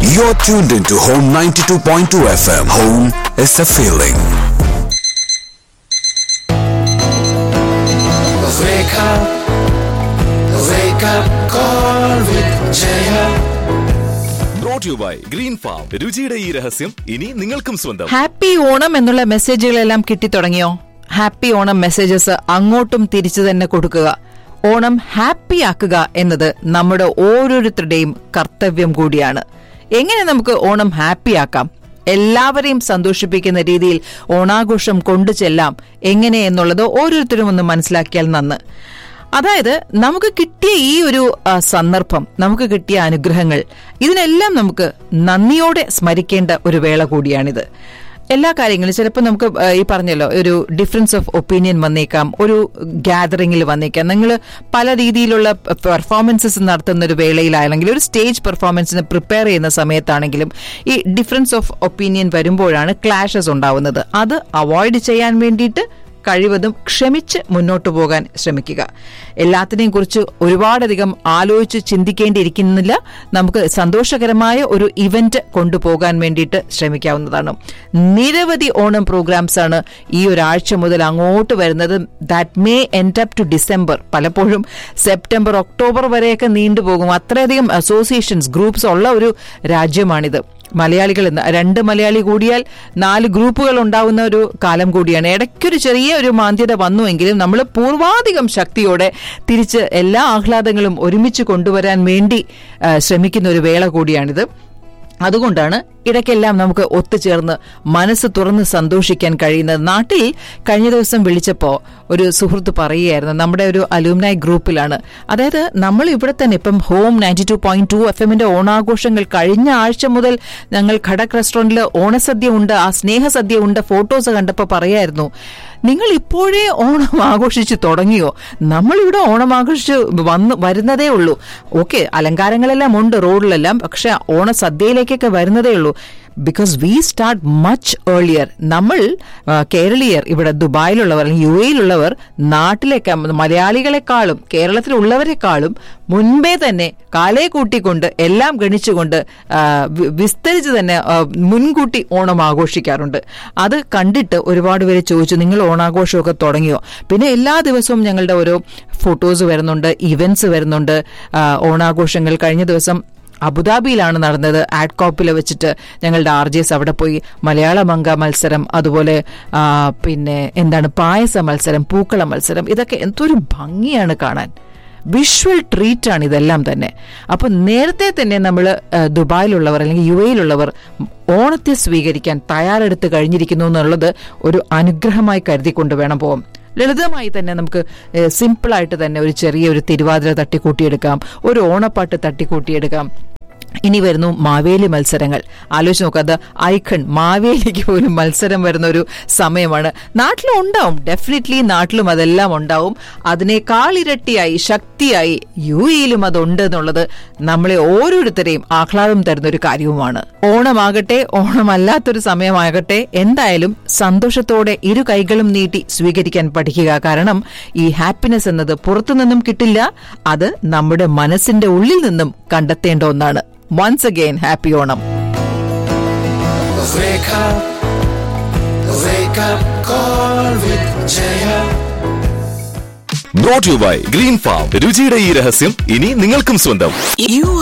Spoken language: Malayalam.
You're tuned into Home 92.2 FM. Home is a feeling. Wake up, wake up, call with Jaya. Brought you by green farm രുചിയുടെ ഈ രഹസ്യം ഇനി നിങ്ങൾക്കും സ്വന്തം ഹാപ്പി ഓണം എന്നുള്ള മെസ്സേജുകളെല്ലാം കിട്ടിത്തുടങ്ങിയോ ഹാപ്പി ഓണം മെസ്സേജസ് അങ്ങോട്ടും തിരിച്ചു തന്നെ കൊടുക്കുക ഓണം ഹാപ്പി ആക്കുക എന്നത് നമ്മുടെ ഓരോരുത്തരുടെയും കർത്തവ്യം കൂടിയാണ് എങ്ങനെ നമുക്ക് ഓണം ഹാപ്പി ആക്കാം എല്ലാവരെയും സന്തോഷിപ്പിക്കുന്ന രീതിയിൽ ഓണാഘോഷം കൊണ്ടു ചെല്ലാം എങ്ങനെ എന്നുള്ളത് ഓരോരുത്തരും ഒന്ന് മനസ്സിലാക്കിയാൽ നന്ന് അതായത് നമുക്ക് കിട്ടിയ ഈ ഒരു ആ, സന്ദർഭം നമുക്ക് കിട്ടിയ അനുഗ്രഹങ്ങൾ ഇതിനെല്ലാം നമുക്ക് നന്ദിയോടെ സ്മരിക്കേണ്ട ഒരു വേള കൂടിയാണിത് എല്ലാ കാര്യങ്ങളും ചിലപ്പോൾ നമുക്ക് ആ, ഈ പറഞ്ഞല്ലോ ഒരു ഡിഫറൻസ് ഓഫ് ഒപ്പീനിയൻ വന്നേക്കാം ഒരു ഗ്യാതറിംഗിൽ വന്നേക്കാം നിങ്ങൾ പല രീതിയിലുള്ള പെർഫോമൻസസ് നടത്തുന്ന ഒരു വേളയിലാണെങ്കിൽ ഒരു സ്റ്റേജ് പെർഫോമൻസിന് പ്രിപ്പയർ ചെയ്യുന്ന സമയത്താണെങ്കിലും ഈ ഡിഫറൻസ് ഓഫ് ഒപ്പീനിയൻ വരുമ്പോഴാണ് ക്ലാഷസ് ഉണ്ടാവുന്നത് അത് അവോയ്ഡ് ചെയ്യാൻ വേണ്ടിയിട്ട് കഴിവതും ക്ഷമിച്ച് മുന്നോട്ട് പോകാൻ ശ്രമിക്കുക എല്ലാത്തിനെയും കുറിച്ച് ഒരുപാടധികം ആലോചിച്ച് ചിന്തിക്കേണ്ടിയിരിക്കുന്നില്ല നമുക്ക് സന്തോഷകരമായ ഒരു ഇവന്റ് കൊണ്ടുപോകാൻ വേണ്ടിയിട്ട് ശ്രമിക്കാവുന്നതാണ് നിരവധി ഓണം പ്രോഗ്രാംസ് ആണ് ഈ ഒരാഴ്ച മുതൽ അങ്ങോട്ട് വരുന്നത് that may end up to December പലപ്പോഴും സെപ്റ്റംബർ ഒക്ടോബർ വരെയൊക്കെ നീണ്ടുപോകും അത്രയധികം അസോസിയേഷൻസ് ഗ്രൂപ്പ്സ് ഉള്ള ഒരു രാജ്യമാണിത് മലയാളികൾ എന്ന് രണ്ട് മലയാളി കൂടിയാൽ നാല് ഗ്രൂപ്പുകൾ ഉണ്ടാവുന്ന ഒരു കാലം കൂടിയാണ് ഇടയ്ക്കൊരു ചെറിയ ഒരു മാന്ദ്യത വന്നുവെങ്കിലും നമ്മൾ പൂർവാധികം ശക്തിയോടെ തിരിച്ച് എല്ലാ ആഹ്ലാദങ്ങളും ഒരുമിച്ച് കൊണ്ടുവരാൻ വേണ്ടി ആ, ശ്രമിക്കുന്ന ഒരു വേള കൂടിയാണിത് അതുകൊണ്ടാണ് ഇടയ്ക്കെല്ലാം നമുക്ക് ഒത്തുചേർന്ന് മനസ്സ് തുറന്ന് സന്തോഷിക്കാൻ കഴിയുന്നത് നാട്ടിൽ കഴിഞ്ഞ ദിവസം വിളിച്ചപ്പോൾ ഒരു സുഹൃത്ത് പറയുകയായിരുന്നു നമ്മുടെ ഒരു അലൂമിനായി ഗ്രൂപ്പിലാണ് അതായത് നമ്മൾ ഇവിടെ തന്നെ ഇപ്പം home ninety two point two F എമ്മിന്റെ ഓണാഘോഷങ്ങൾ കഴിഞ്ഞ ആഴ്ച മുതൽ ഞങ്ങൾ ഖടക് റെസ്റ്റോറന്റിൽ ഓണസദ്യ ഉണ്ട് ആ സ്നേഹസദ്യ ഉണ്ട് ഫോട്ടോസ് കണ്ടപ്പോൾ പറയായിരുന്നു നിങ്ങൾ ഇപ്പോഴേ ഓണം ആഘോഷിച്ച് തുടങ്ങിയോ നമ്മളിവിടെ ഓണം ആഘോഷിച്ച് വന്ന് വരുന്നതേ ഉള്ളൂ ഓക്കെ അലങ്കാരങ്ങളെല്ലാം ഉണ്ട് റോഡിലെല്ലാം പക്ഷെ ഓണസദ്യയിലേക്കൊക്കെ വരുന്നതേ ഉള്ളൂ because we start much earlier നമ്മൾ ആ, കേരളീയർ ഇവിടെ ദുബായിലുള്ളവർ അല്ലെങ്കിൽ യു എയിലുള്ളവർ നാട്ടിലേക്ക് മലയാളികളെക്കാളും കേരളത്തിലുള്ളവരെക്കാളും മുൻപേ തന്നെ കാലേ കൂട്ടിക്കൊണ്ട് എല്ലാം ഗണിച്ചുകൊണ്ട് ആ, വി- വിസ്തരിച്ച് തന്നെ ആ, മുൻകൂട്ടി ഓണം ആഘോഷിക്കാറുണ്ട് അത് കണ്ടിട്ട് ഒരുപാട് പേര് ചോദിച്ചു നിങ്ങൾ ഓണാഘോഷമൊക്കെ തുടങ്ങിയോ പിന്നെ എല്ലാ ദിവസവും ഞങ്ങളുടെ ഓരോ ഫോട്ടോസ് വരുന്നുണ്ട് ഇവന്റ്സ് വരുന്നുണ്ട് ആ, ഓണാഘോഷങ്ങൾ കഴിഞ്ഞ ദിവസം അബുദാബിയിലാണ് നടന്നത് ആഡ്കോപ്പിൽ വെച്ചിട്ട് ഞങ്ങളുടെ ആർ ജെ എസ് അവിടെ പോയി മലയാള മങ്ക മത്സരം അതുപോലെ ആ, പിന്നെ എന്താണ് പായസ മത്സരം പൂക്കള മത്സരം ഇതൊക്കെ എന്തൊരു ഭംഗിയാണ് കാണാൻ വിഷ്വൽ ട്രീറ്റ് ആണ് ഇതെല്ലാം തന്നെ അപ്പൊ നേരത്തെ തന്നെ നമ്മൾ ദുബായിലുള്ളവർ അല്ലെങ്കിൽ യു എയിലുള്ളവർ ഓണത്തെ സ്വീകരിക്കാൻ തയ്യാറെടുത്ത് കഴിഞ്ഞിരിക്കുന്നു എന്നുള്ളത് ഒരു അനുഗ്രഹമായി കരുതിക്കൊണ്ട് വേണം പോകാം ലളിതമായി തന്നെ നമുക്ക് സിമ്പിളായിട്ട് തന്നെ ഒരു ചെറിയ ഒരു തിരുവാതിര തട്ടിക്കൂട്ടിയെടുക്കാം ഒരു ഓണപ്പാട്ട് തട്ടിക്കൂട്ടിയെടുക്കാം ഇനി വരുന്നു മാവേലി മത്സരങ്ങൾ ആലോചിച്ച് നോക്കുക അത് ഐക്കൺ മാവേലിക്ക് പോലും മത്സരം വരുന്ന ഒരു സമയമാണ് നാട്ടിലും ഉണ്ടാവും ഡെഫിനറ്റ്ലി നാട്ടിലും അതെല്ലാം ഉണ്ടാവും അതിനേക്കാൾ ഇരട്ടിയായി ശക്തിയായി യു എയിലും അതുണ്ട് എന്നുള്ളത് നമ്മളെ ഓരോരുത്തരെയും ആഹ്ലാദം തരുന്ന ഒരു കാര്യവുമാണ് ഓണമാകട്ടെ ഓണമല്ലാത്തൊരു സമയമാകട്ടെ എന്തായാലും സന്തോഷത്തോടെ ഇരു കൈകളും നീട്ടി സ്വീകരിക്കാൻ പഠിക്കുക കാരണം ഈ ഹാപ്പിനെസ് എന്നത് പുറത്തുനിന്നും കിട്ടില്ല അത് നമ്മുടെ മനസ്സിന്റെ ഉള്ളിൽ നിന്നും കണ്ടെത്തേണ്ട ഒന്നാണ് once again happy Onam Wake up, wake up, call with Jaya. Brought you by green farm രുചിയുടെ ഈ രഹസ്യം ഇനി നിങ്ങൾക്കും സ്വന്തം You